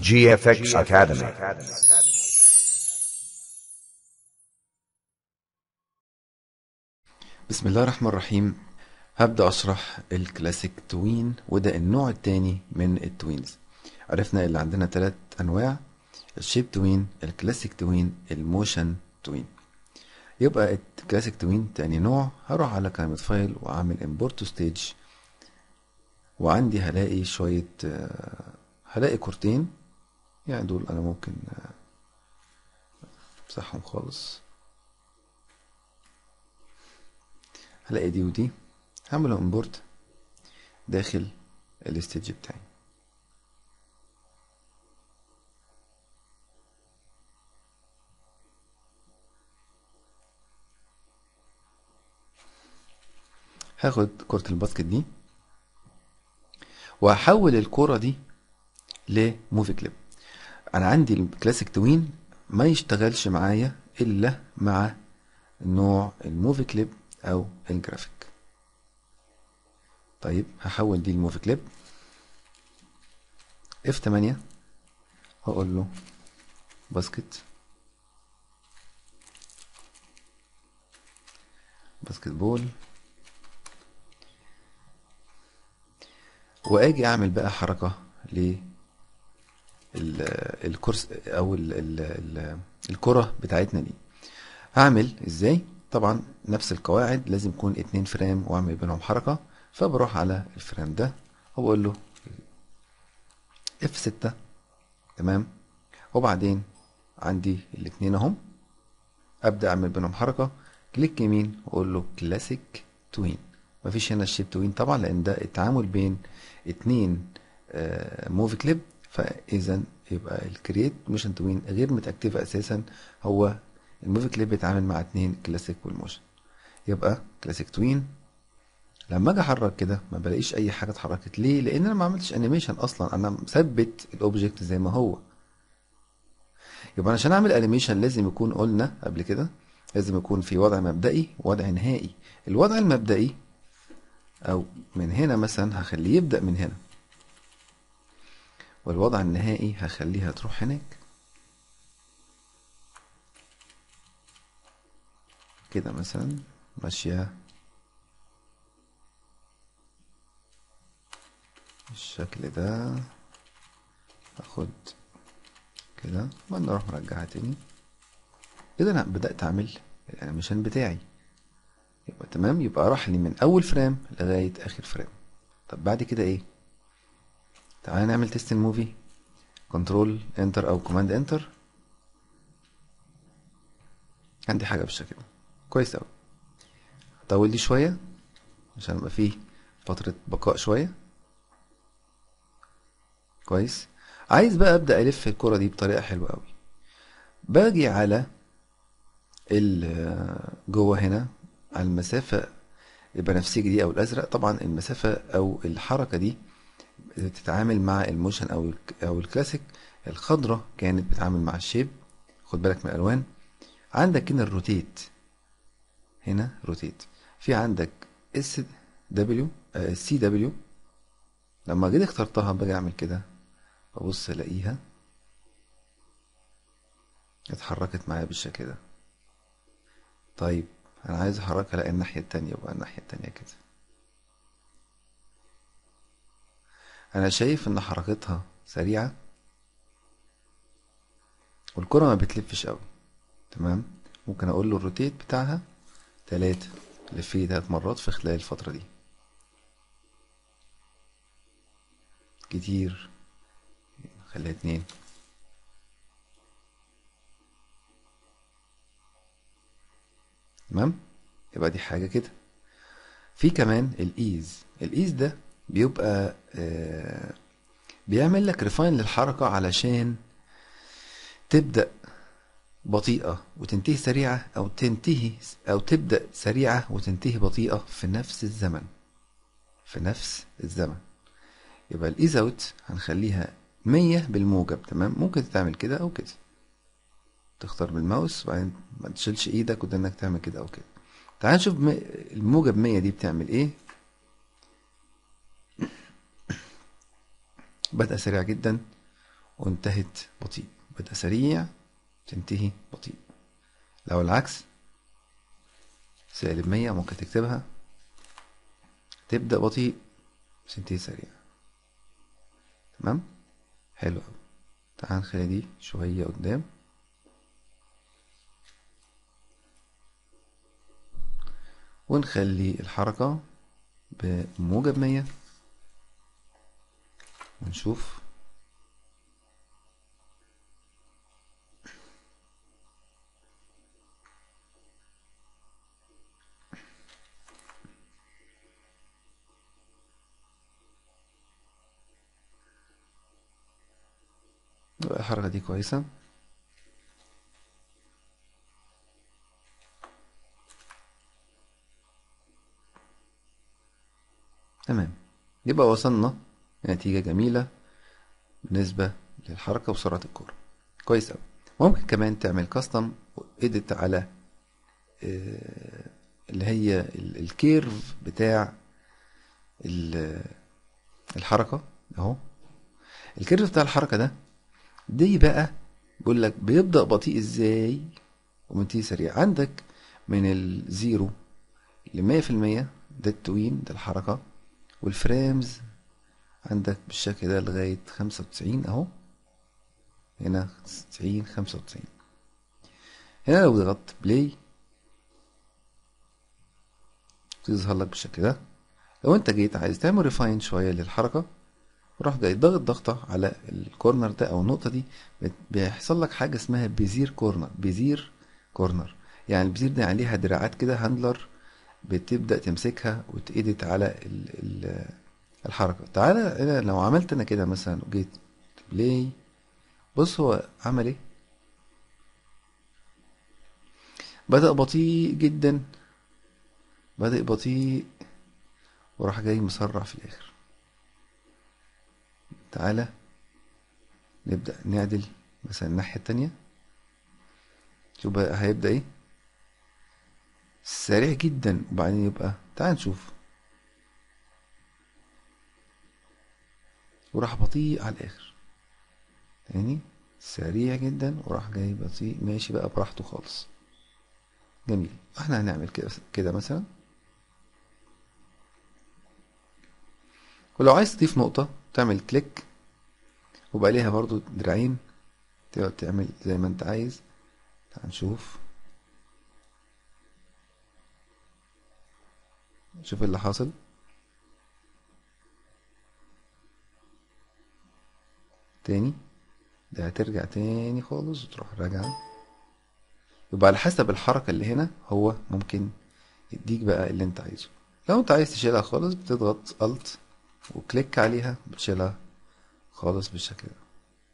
GFX Academy. بسم الله الرحمن الرحيم هبدأ أشرح الكلاسيك توين وده النوع التاني من التوينز عرفنا اللي عندنا ثلاث أنواع الشيب توين الكلاسيك توين الموشن توين يبقى الكلاسيك توين تاني نوع هروح على كلمة فايل وأعمل امبورت تو ستيج وعندي هلاقي شوية آه، هلاقي كورتين يعني دول أنا ممكن آه، امسحهم خالص هلاقي دي ودي هعملهم امبورت داخل الاستيج بتاعي هاخد كرة الباسكت دي وهحول الكرة دي لموفي كليب انا عندي الكلاسيك توين ما يشتغلش معايا الا مع نوع الموفي كليب او الجرافيك طيب هحول دي لموفي كليب اف 8 واقول له باسكت باسكت بول واجي اعمل بقى حركه ل ال- الكرس او ال ال ال الكره بتاعتنا دي هعمل ازاي طبعا نفس القواعد لازم يكون اتنين فريم واعمل بينهم حركه فبروح على الفريم ده وبقول له اف 6 تمام وبعدين عندي الاتنين اهم ابدا اعمل بينهم حركه كليك يمين واقول له كلاسيك توين مفيش هنا الشيب توين طبعا لان ده التعامل بين اتنين موفي كليب فاذا يبقى الكرييت موشن توين غير متاكتفه اساسا هو الموفي كليب بيتعامل مع اتنين كلاسيك والموشن يبقى كلاسيك توين لما اجي احرك كده ما بلاقيش اي حاجه اتحركت ليه لان انا ما عملتش انيميشن اصلا انا مثبت الاوبجكت زي ما هو يبقى عشان اعمل انيميشن لازم يكون قلنا قبل كده لازم يكون في وضع مبدئي ووضع نهائي الوضع المبدئي او من هنا مثلا هخليه يبدأ من هنا والوضع النهائي هخليها تروح هناك كده مثلا ماشية بالشكل ده اخد كده وبعدين اروح مرجعها تاني كده انا بدأت اعمل الانيميشن بتاعي يبقى تمام يبقى راح لي من اول فريم لغاية اخر فريم طب بعد كده ايه تعالى نعمل تيست الموفي كنترول انتر او كوماند انتر عندي حاجة بالشكل ده كويس اوي هطول دي شوية عشان يبقى فيه فترة بقاء شوية كويس عايز بقى ابدأ الف الكرة دي بطريقة حلوة اوي باجي على ال جوه هنا على المسافة البنفسجي دي او الازرق طبعا المسافة او الحركة دي بتتعامل مع الموشن او الك- او الكلاسيك الخضرة كانت بتتعامل مع الشيب خد بالك من الالوان عندك هنا الروتيت هنا روتيت في عندك اس دبليو سي دبليو لما جيت اخترتها باجي اعمل كده ببص الاقيها اتحركت معايا بالشكل ده طيب انا عايز احركها الاقي الناحية التانية بقى الناحية التانية كده انا شايف ان حركتها سريعة والكرة ما بتلفش قوي تمام ممكن اقول له الروتيت بتاعها تلاتة لفيه تلات مرات في خلال الفترة دي كتير خليها اتنين تمام يبقى دي حاجة كده في كمان الايز الايز ده بيبقى آه بيعمل لك ريفاين للحركة علشان تبدأ بطيئة وتنتهي سريعة أو تنتهي أو تبدأ سريعة وتنتهي بطيئة في نفس الزمن في نفس الزمن يبقى الإيز أوت هنخليها مية بالموجب تمام ممكن تعمل كده أو كده تختار بالماوس وبعدين ما تشيلش إيدك وده إنك تعمل كده أو كده تعال نشوف م- الموجب مية دي بتعمل إيه بدأ سريع جدا وانتهت بطيء بدأ سريع تنتهي بطيء لو العكس سالب مية ممكن تكتبها تبدأ بطيء تنتهي سريع تمام حلو أوي تعال نخلي دي شوية قدام ونخلي الحركة بموجب مية ونشوف يبقى الحركة دي كويسة تمام يبقى وصلنا لنتيجة جميلة بالنسبة للحركة وسرعة الكورة كويس أوي ممكن كمان تعمل كاستم اديت على آه، اللي هي ال- الكيرف بتاع ال- الحركة اهو الكيرف بتاع الحركة ده دي بقى بيقول لك بيبدأ بطيء ازاي ومنتهي سريع عندك من الزيرو لمية في المية ده التوين ده الحركة والفريمز عندك بالشكل ده لغاية خمسة وتسعين اهو هنا تسعين خمسة وتسعين هنا لو ضغطت بلاي تظهر لك بالشكل ده لو انت جيت عايز تعمل ريفاين شوية للحركة روح جاي ضغط ضغطة على الكورنر ده او النقطة دي بت- بيحصل لك حاجة اسمها بيزير كورنر بيزير كورنر يعني البيزير دي عليها دراعات كده هاندلر بتبدأ تمسكها وتأدت على ال ال الحركة تعالى أنا لو عملت انا كده مثلا وجيت بلاي بص هو عمل ايه بدأ بطيء جدا بدأ بطيء وراح جاي مسرع في الآخر تعالى نبدأ نعدل مثلا الناحية التانية شوف بقى هيبدأ ايه سريع جدا وبعدين يبقى تعال نشوف وراح بطيء على الآخر تاني سريع جدا وراح جاي بطيء ماشي بقى براحته خالص جميل احنا هنعمل كده كده مثلا ولو عايز تضيف نقطة تعمل كليك وبقى ليها برضو دراعين تقدر تعمل زي ما انت عايز تعال نشوف شوف إيه اللي حاصل تاني ده هترجع تاني خالص وتروح راجعة يبقى على حسب الحركة اللي هنا هو ممكن يديك بقى اللي انت عايزه لو انت عايز تشيلها خالص بتضغط الت وكليك عليها بتشيلها خالص بالشكل ده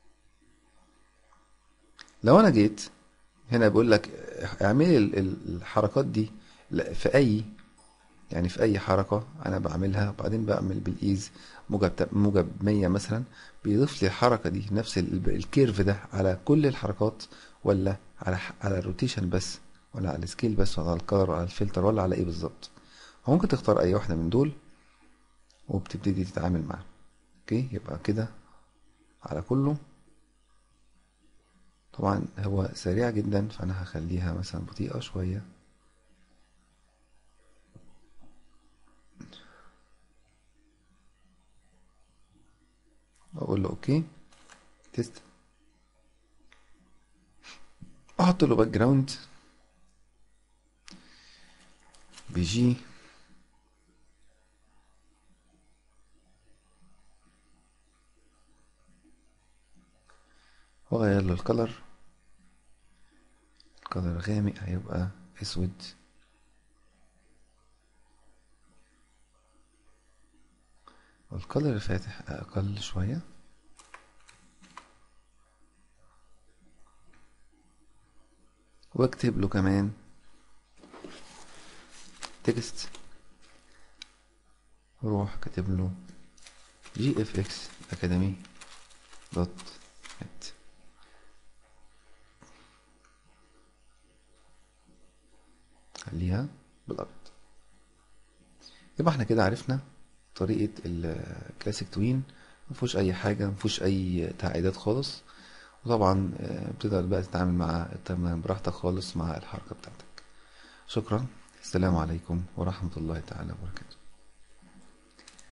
لو انا جيت هنا بيقول لك اعملي ال- ال- الحركات دي لا- في اي يعني في اي حركة انا بعملها وبعدين بعمل بالايز موجب تا- موجب 100 مثلا بيضيف لي الحركة دي نفس ال- الكيرف ده على كل الحركات ولا على ح- على الروتيشن بس ولا على السكيل بس ولا على الكلر ولا على الفلتر ولا على ايه بالظبط هو ممكن تختار اي واحدة من دول وبتبتدي تتعامل معاه اوكي يبقى كده على كله طبعا هو سريع جدا فانا هخليها مثلا بطيئة شوية اقول له اوكي تيست احط له باك جراوند بيجي واغير له الكلر الكلر غامق هيبقى اسود والكلر الفاتح اقل شوية واكتب له كمان تكست روح كاتب له جي اف اكس اكاديمي دوت نت خليها بالابيض يبقى احنا كده عرفنا طريقة الكلاسيك توين مفيهوش اي حاجة مفيهوش اي تعقيدات خالص وطبعا آه، بتقدر بقى تتعامل مع التايم براحتك خالص مع الحركة بتاعتك شكرا السلام عليكم ورحمة الله تعالى وبركاته